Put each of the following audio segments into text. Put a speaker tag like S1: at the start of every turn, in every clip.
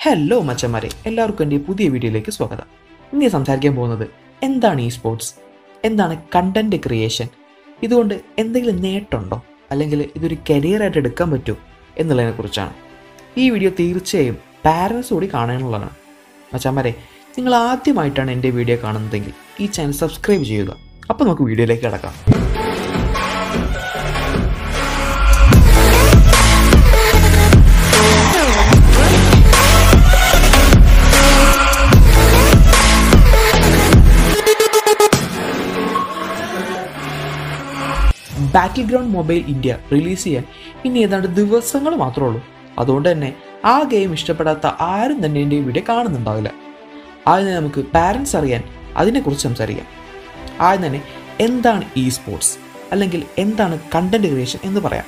S1: hello മച്ചന്മാരെ എല്ലാവർക്കും എൻ്റെ പുതിയ വീഡിയോയിലേക്ക് സ്വാഗതം ഇന്ന് ഞാൻ സംസാരിക്കാൻ പോകുന്നത് എന്താണ് ഈ സ്പോർട്സ് എന്താണ് കണ്ടന്റ് ക്രിയേഷൻ ഇതുകൊണ്ട് എന്തെങ്കിലും നേട്ടമുണ്ടോ അല്ലെങ്കിൽ ഇതൊരു കരിയറായിട്ട് എടുക്കാൻ പറ്റുമോ എന്നുള്ളതിനെ കുറിച്ചാണ് ഈ വീഡിയോ തീർച്ചയായും പാരൻസ് കൂടി കാണാനുള്ളതാണ് മച്ചന്മാരെ നിങ്ങൾ ആദ്യമായിട്ടാണ് എൻ്റെ വീഡിയോ കാണുന്നതെങ്കിൽ ഈ ചാനൽ സബ്സ്ക്രൈബ് ചെയ്യുക അപ്പോൾ നമുക്ക് വീഡിയോയിലേക്ക് കിടക്കാം battle ground mobile India release ചെയ്യാൻ ഇനി ഏതാണ്ട് ദിവസങ്ങൾ മാത്രമേ ഉള്ളൂ അതുകൊണ്ട് തന്നെ ആ ഗെയിം ഇഷ്ടപ്പെടാത്ത ആരും തന്നെ എൻ്റെ വീഡിയോ കാണുന്നുണ്ടാവില്ല ആദ്യം തന്നെ നമുക്ക് പാരൻസ് അറിയാൻ അതിനെക്കുറിച്ച് സംസാരിക്കാം ആദ്യം തന്നെ എന്താണ് ഇ സ്പോർട്സ് അല്ലെങ്കിൽ എന്താണ് കണ്ടന്റ് ക്രിയേഷൻ എന്ന് പറയാം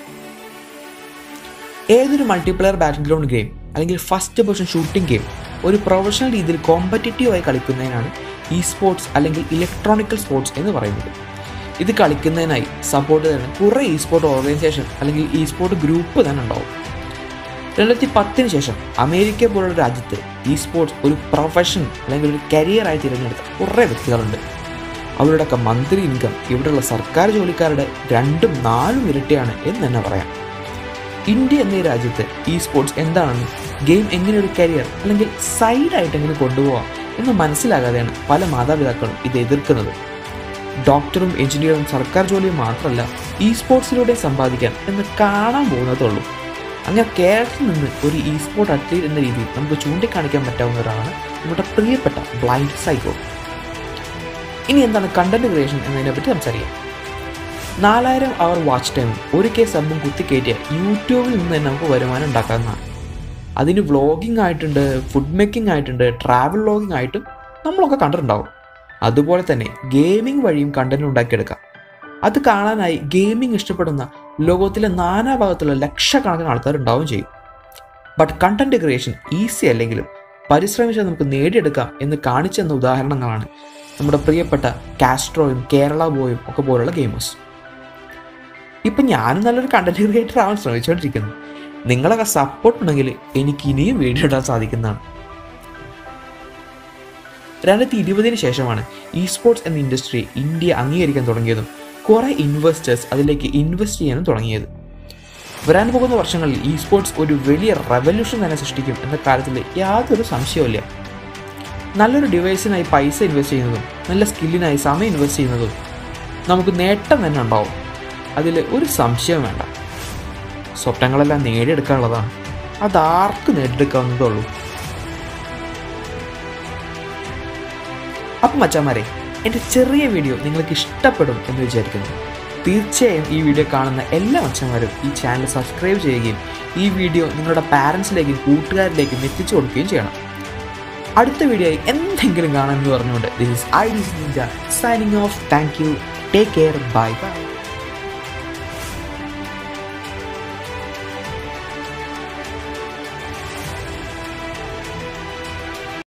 S1: ഏതൊരു മൾട്ടിപ്ലെയർ ബാറ്റിൽ ഗ്രൗണ്ട് ഗെയിം അല്ലെങ്കിൽ ഫസ്റ്റ് പേഴ്സൺ ഷൂട്ടിംഗ് ഗെയിം ഒരു പ്രൊഫഷണൽ രീതിയിൽ കോമ്പറ്റീറ്റീവായി കളിക്കുന്നതിനാണ് ഇ സ്പോർട്സ് അല്ലെങ്കിൽ ഇലക്ട്രോണിക്കൽ സ്പോർട്സ് എന്ന് പറയുന്നത് ഇത് കളിക്കുന്നതിനായി സപ്പോർട്ട് തന്നെ കുറേ ഇ സ്പോർട്ട് ഓർഗനൈസേഷൻ അല്ലെങ്കിൽ ഇ സ്പോർട്ട് ഗ്രൂപ്പ് തന്നെ ഉണ്ടാവും രണ്ടായിരത്തി പത്തിന് ശേഷം അമേരിക്ക പോലുള്ള രാജ്യത്ത് ഇ സ്പോർട്സ് ഒരു പ്രൊഫഷൻ അല്ലെങ്കിൽ ഒരു കരിയറായി തിരഞ്ഞെടുത്ത കുറേ വ്യക്തികളുണ്ട് അവരുടെയൊക്കെ മന്ത്ലി ഇൻകം ഇവിടെയുള്ള സർക്കാർ ജോലിക്കാരുടെ രണ്ടും നാലും ഇരട്ടിയാണ് എന്ന് തന്നെ പറയാം ഇന്ത്യ എന്ന ഈ രാജ്യത്ത് ഇ സ്പോർട്സ് എന്താണെന്ന് ഗെയിം എങ്ങനെ ഒരു കരിയർ അല്ലെങ്കിൽ സൈഡായിട്ട് എങ്ങനെ കൊണ്ടുപോകാം എന്ന് മനസ്സിലാകാതെയാണ് പല മാതാപിതാക്കളും ഇത് എതിർക്കുന്നത് ഡോക്ടറും എഞ്ചിനീയറും സർക്കാർ ജോലിയും മാത്രമല്ല ഇ സ്പോർട്സിലൂടെ സമ്പാദിക്കാൻ എന്ന് കാണാൻ പോകുന്നതുള്ളൂ അങ്ങനെ കേരളത്തിൽ നിന്ന് ഒരു ഇ സ്പോർട്ട് അത്ലീറ്റ് എന്ന രീതിയിൽ നമുക്ക് ചൂണ്ടിക്കാണിക്കാൻ പറ്റാവുന്നവരാണ് നമ്മുടെ പ്രിയപ്പെട്ട ബ്ലൈൻഡ് സൈക്കോ ഇനി എന്താണ് കണ്ടന്റ് ക്രിയേഷൻ എന്നതിനെ പറ്റി സംസാരിക്കാം നാലായിരം അവർ വാച്ച് ടൈമും ഒരു കെ സബും കുത്തിക്കയറ്റിയ യൂട്യൂബിൽ നിന്ന് തന്നെ നമുക്ക് വരുമാനം ഉണ്ടാക്കാവുന്നതാണ് അതിന് വ്ളോഗിംഗ് ആയിട്ടുണ്ട് ഫുഡ് മേക്കിംഗ് ആയിട്ടുണ്ട് ട്രാവൽ വ്ളോഗിംഗ് ആയിട്ടും നമ്മളൊക്കെ കണ്ടിട്ടുണ്ടാവും അതുപോലെ തന്നെ ഗെയിമിംഗ് വഴിയും കണ്ടന്റ് ഉണ്ടാക്കിയെടുക്കാം അത് കാണാനായി ഗെയിമിംഗ് ഇഷ്ടപ്പെടുന്ന ലോകത്തിലെ നാനാഭാഗത്തുള്ള ലക്ഷക്കണക്കിന് ആൾക്കാരുണ്ടാവും ചെയ്യും ബട്ട് കണ്ടന്റ് ക്രിയേഷൻ ഈസി അല്ലെങ്കിലും പരിശ്രമിച്ചാൽ നമുക്ക് നേടിയെടുക്കാം എന്ന് കാണിച്ചെന്ന ഉദാഹരണങ്ങളാണ് നമ്മുടെ പ്രിയപ്പെട്ട കാസ്ട്രോയും കേരള ബോയും ഒക്കെ പോലുള്ള ഗെയിമേഴ്സ് ഇപ്പം ഞാനും നല്ലൊരു കണ്ടന്റ് ക്രിയേറ്റർ ആവാൻ ശ്രമിച്ചുകൊണ്ടിരിക്കുന്നു നിങ്ങളൊക്കെ സപ്പോർട്ട് ഉണ്ടെങ്കിൽ എനിക്ക് ഇനിയും വീഡിയോ ഇടാൻ സാധിക്കുന്നതാണ് രണ്ടായിരത്തി ഇരുപതിന് ശേഷമാണ് ഇ സ്പോർട്സ് എന്ന ഇൻഡസ്ട്രി ഇന്ത്യ അംഗീകരിക്കാൻ തുടങ്ങിയതും കുറേ ഇൻവെസ്റ്റേഴ്സ് അതിലേക്ക് ഇൻവെസ്റ്റ് ചെയ്യാനും തുടങ്ങിയത് വരാൻ പോകുന്ന വർഷങ്ങളിൽ ഇ സ്പോർട്സ് ഒരു വലിയ റെവല്യൂഷൻ തന്നെ സൃഷ്ടിക്കും എന്ന കാര്യത്തിൽ യാതൊരു സംശയവുമില്ല നല്ലൊരു ഡിവൈസിനായി പൈസ ഇൻവെസ്റ്റ് ചെയ്യുന്നതും നല്ല സ്കില്ലിനായി സമയം ഇൻവെസ്റ്റ് ചെയ്യുന്നതും നമുക്ക് നേട്ടം തന്നെ ഉണ്ടാവും അതിൽ ഒരു സംശയവും വേണ്ട സ്വപ്നങ്ങളെല്ലാം നേടിയെടുക്കാനുള്ളതാണ് അതാർക്ക് നേടിയെടുക്കാവുന്നതേ ഉള്ളൂ അപ്പം മച്ചാമാരെ എൻ്റെ ചെറിയ വീഡിയോ നിങ്ങൾക്ക് ഇഷ്ടപ്പെടും എന്ന് വിചാരിക്കുന്നു തീർച്ചയായും ഈ വീഡിയോ കാണുന്ന എല്ലാ മച്ചന്മാരും ഈ ചാനൽ സബ്സ്ക്രൈബ് ചെയ്യുകയും ഈ വീഡിയോ നിങ്ങളുടെ പാരൻസിലേക്കും കൂട്ടുകാരിലേക്കും എത്തിച്ചു കൊടുക്കുകയും ചെയ്യണം അടുത്ത വീഡിയോയിൽ എന്തെങ്കിലും കാണാമെന്ന് പറഞ്ഞുകൊണ്ട് this is I D signing off thank you take care bye by